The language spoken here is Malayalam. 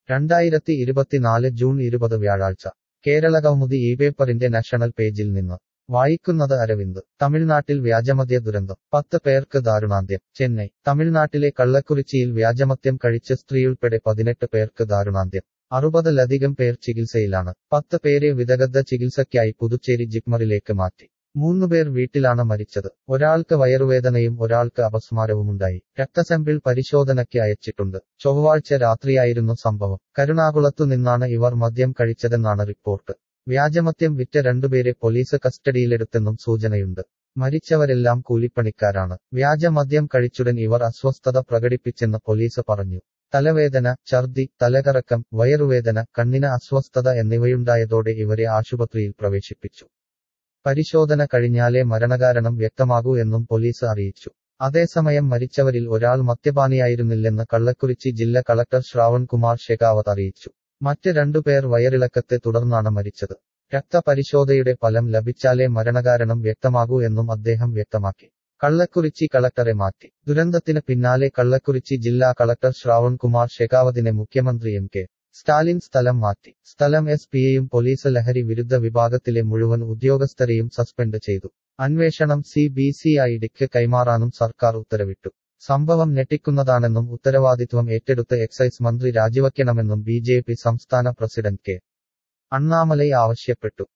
രണ്ടായിരത്തി ഇരുപത്തിനാല് ജൂൺ ഇരുപത് വ്യാഴാഴ്ച കേരള കൗമുദി ഈ പേപ്പറിന്റെ നാഷണൽ പേജിൽ നിന്ന് വായിക്കുന്നത് അരവിന്ദ് തമിഴ്നാട്ടിൽ വ്യാജമദ്യ ദുരന്തം പത്ത് പേർക്ക് ദാരുണാന്ത്യം ചെന്നൈ തമിഴ്നാട്ടിലെ കള്ളക്കുറിച്ചിയിൽ വ്യാജമദ്യം കഴിച്ച സ്ത്രീയുൾപ്പെടെ പതിനെട്ട് പേർക്ക് ദാരുണാന്ത്യം അറുപതിലധികം പേർ ചികിത്സയിലാണ് പത്ത് പേരെ വിദഗ്ധ ചികിത്സയ്ക്കായി പുതുച്ചേരി ജിപ്മറിലേക്ക് മാറ്റി മൂന്നുപേർ വീട്ടിലാണ് മരിച്ചത് ഒരാൾക്ക് വയറുവേദനയും ഒരാൾക്ക് അപസ്മാരവുമുണ്ടായി രക്തസാമ്പിൾ പരിശോധനയ്ക്ക് അയച്ചിട്ടുണ്ട് ചൊവ്വാഴ്ച രാത്രിയായിരുന്നു സംഭവം കരുണാകുളത്തു നിന്നാണ് ഇവർ മദ്യം കഴിച്ചതെന്നാണ് റിപ്പോർട്ട് വ്യാജമദ്യം വിറ്റ രണ്ടുപേരെ പോലീസ് കസ്റ്റഡിയിലെടുത്തെന്നും സൂചനയുണ്ട് മരിച്ചവരെല്ലാം കൂലിപ്പണിക്കാരാണ് വ്യാജമദ്യം കഴിച്ചുടൻ ഇവർ അസ്വസ്ഥത പ്രകടിപ്പിച്ചെന്ന് പോലീസ് പറഞ്ഞു തലവേദന ഛർദി തലകറക്കം വയറുവേദന കണ്ണിന് അസ്വസ്ഥത എന്നിവയുണ്ടായതോടെ ഇവരെ ആശുപത്രിയിൽ പ്രവേശിപ്പിച്ചു പരിശോധന കഴിഞ്ഞാലേ മരണകാരണം വ്യക്തമാകൂ എന്നും പോലീസ് അറിയിച്ചു അതേസമയം മരിച്ചവരിൽ ഒരാൾ മദ്യപാനിയായിരുന്നില്ലെന്ന് കള്ളക്കുറിച്ചി ജില്ലാ കളക്ടർ ശ്രാവൺ കുമാർ ഷെഖാവത്ത് അറിയിച്ചു മറ്റ് രണ്ടുപേർ വയറിളക്കത്തെ തുടർന്നാണ് മരിച്ചത് രക്തപരിശോധയുടെ ഫലം ലഭിച്ചാലേ മരണകാരണം വ്യക്തമാകൂ എന്നും അദ്ദേഹം വ്യക്തമാക്കി കള്ളക്കുറിച്ചി കളക്ടറെ മാറ്റി ദുരന്തത്തിന് പിന്നാലെ കള്ളക്കുറിച്ചി ജില്ലാ കളക്ടർ ശ്രാവൺ കുമാർ ഷെഖാവതിനെ മുഖ്യമന്ത്രി എം കെ സ്റ്റാലിൻ സ്ഥലം മാറ്റി സ്ഥലം എസ് പിയെയും പോലീസ് ലഹരി വിരുദ്ധ വിഭാഗത്തിലെ മുഴുവൻ ഉദ്യോഗസ്ഥരെയും സസ്പെൻഡ് ചെയ്തു അന്വേഷണം സി ബി സി ഐ ഡിക്ക് കൈമാറാനും സർക്കാർ ഉത്തരവിട്ടു സംഭവം ഞെട്ടിക്കുന്നതാണെന്നും ഉത്തരവാദിത്വം ഏറ്റെടുത്ത് എക്സൈസ് മന്ത്രി രാജിവയ്ക്കണമെന്നും ബി ജെ പി സംസ്ഥാന പ്രസിഡന്റ് കെ അണ്ണാമലൈ ആവശ്യപ്പെട്ടു